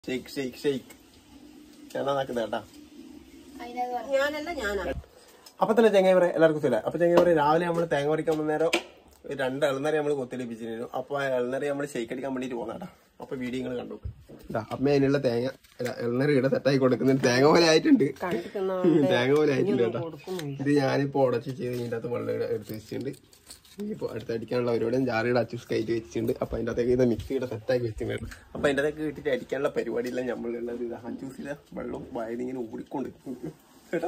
Shake shake shake ഞാനാ നാക്കുന്നത് കേട്ടാ ഞാനല്ല ഞാനാ അപ്പൊ തന്നെ ചെങ്ങായി പറയാം എല്ലാവർക്കും സുല അപ്പൊ ചെങ്ങായി പറയാം രാവിലെ നമ്മൾ തേങ്ങ പറിക്കാൻ വന്നേരം ഒരു രണ്ട് ഇളനറി നമ്മൾ കൊത്തിലിപ്പിച്ചിരുന്നു അപ്പൊ ആ ഇളനറി നമ്മൾ ഷെയ്ക്ക് അടിക്കാൻ വേണ്ടിട്ട് പോന്നാട്ടാ അപ്പൊ വീഡിയോ നിങ്ങൾ കണ്ടു ഇതാ അമ്മ അതിനുള്ള തേങ്ങ അല്ല, ഇളനറി ഇവിടെ സെറ്റായി കൊടുക്കുന്നുണ്ട് തേങ്ങ പോലെ ആയിട്ടുണ്ട് തേങ്ങ പോലെ ആയിട്ടുണ്ട് കേട്ടോ ഇത് ഞാനിപ്പോ ഉടച്ച് ചെയ്ത് ഇതിന്റെ അകത്ത് വെള്ളം ഇവിടെ എടുത്ത് വെച്ചിട്ടുണ്ട് ഇനിയിപ്പോ അടുത്ത് അടിക്കാനുള്ള പരിപാടിയും ജാറിയുടെ അച്ചൂസ് കയറ്റി വെച്ചിട്ടുണ്ട് അപ്പൊ അതിന്റെ അകത്തേക്ക് ഇത് മിക്സിയുടെ സെറ്റാക്കി വെച്ചിട്ടുണ്ട് അപ്പൊ അതിന്റെ അകത്തേക്ക് ഇട്ടിട്ട് അടിക്കാനുള്ള പരിപാടിയില്ല നമ്മളുള്ളത് ഇത് അച്ചൂസിലെ വെള്ളം വയലിങ്ങനെ ഊടിക്കൊണ്ട് കേട്ടോ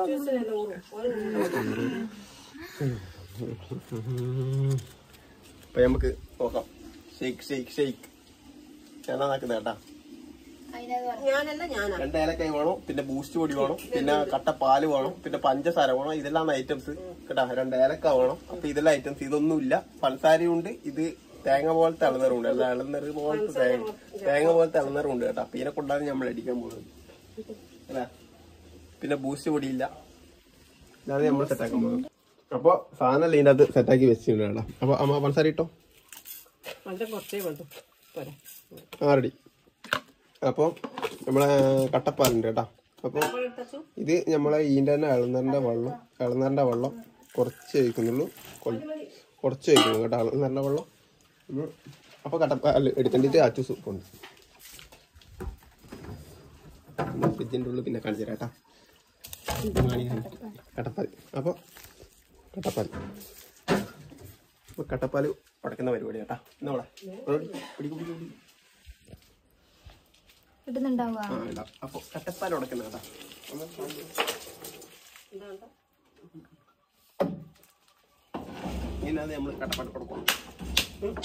അപ്പൊ നമുക്ക് നോക്കാം ഷെയ്ക്ക് ഷെയ്ക്ക് ഷെയ്ക്ക് ഞാനാ നാക്കുന്നത് കേട്ടാ ഞാനല്ല ഞാനാ രണ്ട് ഏലക്കായ വേണം പിന്നെ ബൂസ്റ്റ് പൊടി വേണം പിന്നെ കട്ട പാല് വേണം പിന്നെ പഞ്ചസാര വേണം ഇതെല്ലാം ഐറ്റംസ് കേട്ടാ രണ്ട് ഏലക്ക വേണം അപ്പൊ ഇതെല്ലാം ഐറ്റംസ് ഇതൊന്നുമില്ല പഞ്ചസാരയും ഉണ്ട് ഇത് തേങ്ങ പോലത്തെ ഇളനറുണ്ട് അല്ല ഇളനറ് പോലത്തെ തേങ്ങ തേങ്ങ പോലത്തെ ഇളനറുണ്ട് കേട്ടാ അപ്പൊ ഇതിനെ കൊണ്ടാണ് നമ്മൾ അടിക്കാൻ പോകുന്നത് അല്ലേ പിന്നെ ബൂസ്റ്റ് പൊടിയില്ല ഇതാണ് നമ്മൾ സെറ്റാക്കാൻ പോകുന്നത് അപ്പൊ സാധനം ഇതിന്റെ അത് സെറ്റാക്കി വെച്ചിട്ടുണ്ട് കേട്ടോ അപ്പൊ അമ്മ പഞ്ചസാര ഇട്ടോ വളരെ കുറച്ചേ വേണ്ടു പോരെ ആ റെഡി അപ്പോൾ നമ്മളെ കട്ടപ്പാലുണ്ട് കേട്ടോ അപ്പോൾ ഇത് നമ്മളെ ഈൻ്റെ തന്നെ ഇളനറിൻ്റെ വെള്ളം ഇളനറിൻ്റെ വെള്ളം കുറച്ച് ഒഴിക്കുന്നുള്ളൂ കൊ- കുറച്ച് ഒഴിക്കുന്നു കേട്ടോ ഇളനറിൻ്റെ വെള്ളം ഉം. അപ്പോൾ കട്ടപ്പാൽ എടുക്കേണ്ടിട്ട് അച്ചു സൂപ്പുണ്ട് ഫ്രിഡ്ജിൻ്റെ ഉള്ളിൽ പിന്നെ കാണിച്ചു തരാം കേട്ടോ ഇത് കാണിക്കാൻ കട്ടപ്പാൽ അപ്പോൾ കട്ടപ്പാൽ അപ്പോൾ കട്ടപ്പാൽ ഉടക്കുന്ന പരിപാടി കേട്ടാ എന്നാ ഇവിടെ പിടിക്കും പിടിക്കും പിടിക്കും കിട്ടുന്നുണ്ടാവുക ആ, ഇടാം. അപ്പൊ കട്ടപ്പാൽ ഉടക്കുന്ന കേട്ടാ ഇങ്ങനെ നമ്മൾ കട്ടപ്പാൽ കൊടുക്കും ഉം.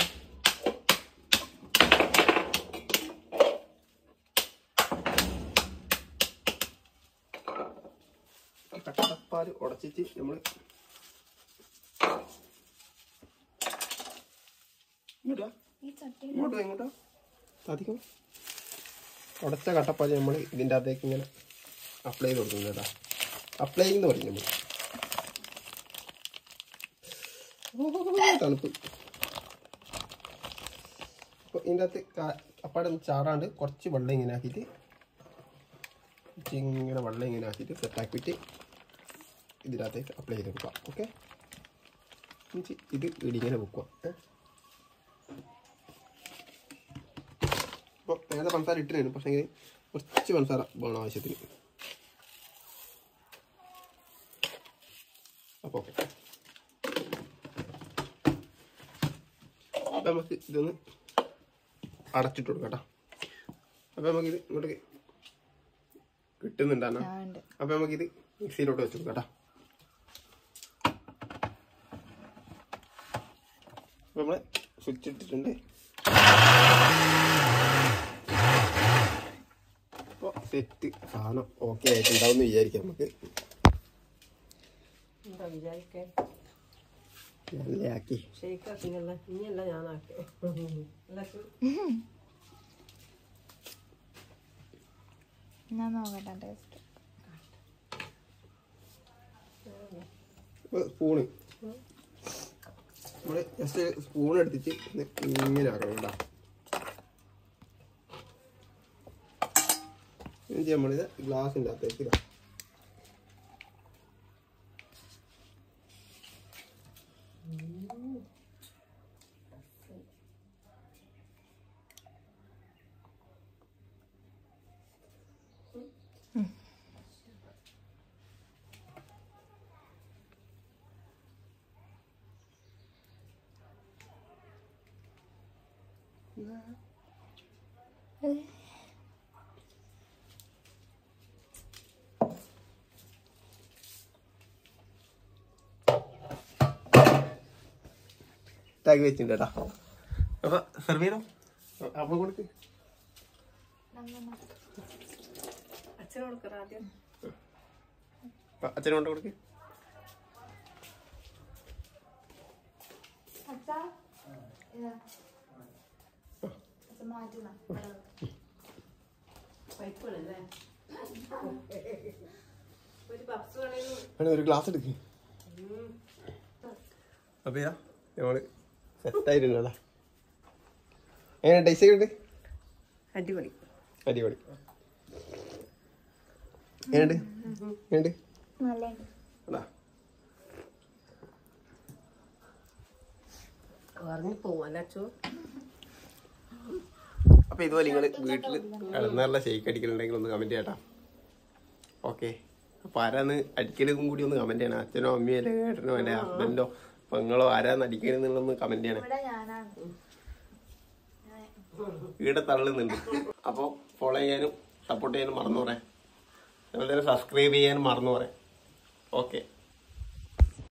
കട്ടപ്പാൽ ഉടച്ചിട്ട് നമ്മള് ഇങ്ങോട്ടാ ഈ ചട്ടി ഇങ്ങോട്ടോ ഇങ്ങോട്ടോ സാധിക്കും ഉടച്ച കട്ടപ്പാല് നമ്മൾ ഇതിൻ്റെ അകത്തേക്ക് ഇങ്ങനെ അപ്ലൈ ചെയ്ത് കൊടുക്കുന്നു കേട്ടോ അപ്ലൈ എന്ന് പറയും നമ്മൾ തണുപ്പ് അപ്പോൾ ഇതിൻ്റെ അകത്ത് കാ- അപ്പാടെ ഒന്ന് ചാറാണ്ട് കുറച്ച് വെള്ളം ഇങ്ങനെ ആക്കിയിട്ട് കുറച്ച് ഇങ്ങനെ വെള്ളം ഇങ്ങനെ ആക്കിയിട്ട് സെറ്റാക്കിയിട്ട് ഇതിനകത്തേക്ക് അപ്ലൈ ചെയ്ത് കൊടുക്കാം ഓക്കെ ഇത് ഇടിങ്ങനെ വെക്കുക ഏ അപ്പോൾ നേരത്തെ പഞ്ചസാര ഇട്ടിരുന്നു പക്ഷേ കുറച്ച് പഞ്ചസാര വേണം ആവശ്യത്തിന് അപ്പോൾ ഓക്കെ അപ്പം നമുക്ക് ഇതൊന്ന് അടച്ചിട്ട് കൊടുക്കാം കേട്ടോ അപ്പം നമുക്കിത് ഇങ്ങോട്ട് കിട്ടുന്നുണ്ടാണ് ആ ഉണ്ട് അപ്പം നമുക്കിത് മിക്സിയിലോട്ട് വെച്ച് കൊടുക്കാം കേട്ടോ അപ്പം നമ്മൾ സ്വിച്ച് ഇട്ടിട്ടുണ്ട് അപ്പോൾ സെറ്റ് സാധനം ഓക്കെ ആയിട്ടുണ്ടാവും എന്ന് വിചാരിക്കാം നമുക്ക് എന്താ വിചാരിക്കേ നല്ല ആക്കി ഷെയ്ക്കാക്കിങ്ങല്ല ഇനിയല്ല ഞാനാക്കേ അല്ല ചു- ഞാൻ നോക്കട്ടെ ടേസ്റ്റ് ഇപ്പോൾ സ്പൂണ് നമ്മൾ ജസ്റ്റ് സ്പൂൺ എടുത്തിട്ട് ഇത് ഇങ്ങനെ ആക്കണം കേട്ടോ എന്നിട്ട് നമ്മളിത് ഗ്ലാസിൻ്റെ അകത്തേക്ക് ഇടാം ടാഗ് വെച്ചിട്ടുണ്ട് കേട്ടോ അപ്പോൾ സെർവ് ചെയ്തോ അപ്പോൾ കൊടുക്ക് അച്ഛനോട് കൊടുക്കറ ആദ്യം അപ്പൊ അച്ഛനെ കൊണ്ട് കൊടുക്ക് മാറ്റുന്ന പൈപ്പുകളല്ലേ ഒരു പപ്സ് വേണേലും വേണേ ഒരു ഗ്ലാസ് എടുക്ക് അപ്പോൾ ഇതാ നമ്മൾ സെറ്റായിട്ടുണ്ടല്ലോ എങ്ങനെ ടേസ്റ്റ് ഒക്കെ ഉണ്ട് അടിപൊളി അടിപൊളി ഏണ്ട് ഏണ്ട് നല്ലുണ്ട് എടാ ഉറങ്ങി പോവും അല്ല അച്ചു അപ്പൊ ഇതുപോലെ നിങ്ങൾ വീട്ടിൽ ഇളന്നാറിലെ ഷെയ്ക്ക് അടിക്കലുണ്ടെങ്കിൽ ഒന്ന് കമന്റ് ചെയ്യട്ടാ ഓക്കെ അപ്പൊ ആരാന്ന് അടിക്കലും കൂടി ഒന്ന് കമന്റ് ചെയ്യണം അച്ഛനോ അമ്മയോ അല്ലെ ഏട്ടനോ അല്ലെ ഹസ്ബൻഡോ പെങ്ങളോ ആരാന്ന് അടിക്കലെന്നുള്ളൊന്ന് കമന്റ് ചെയ്യണം ഇവിടെ ഞാനാണ് ഇവിടെ തള്ളുന്നുണ്ട് അപ്പോൾ ഫോളോ ചെയ്യാനും സപ്പോർട്ട് ചെയ്യാനും മറന്നു പറയാം അതുപോലെ തന്നെ സബ്സ്ക്രൈബ് ചെയ്യാനും മറന്നു പറയാം ഓക്കെ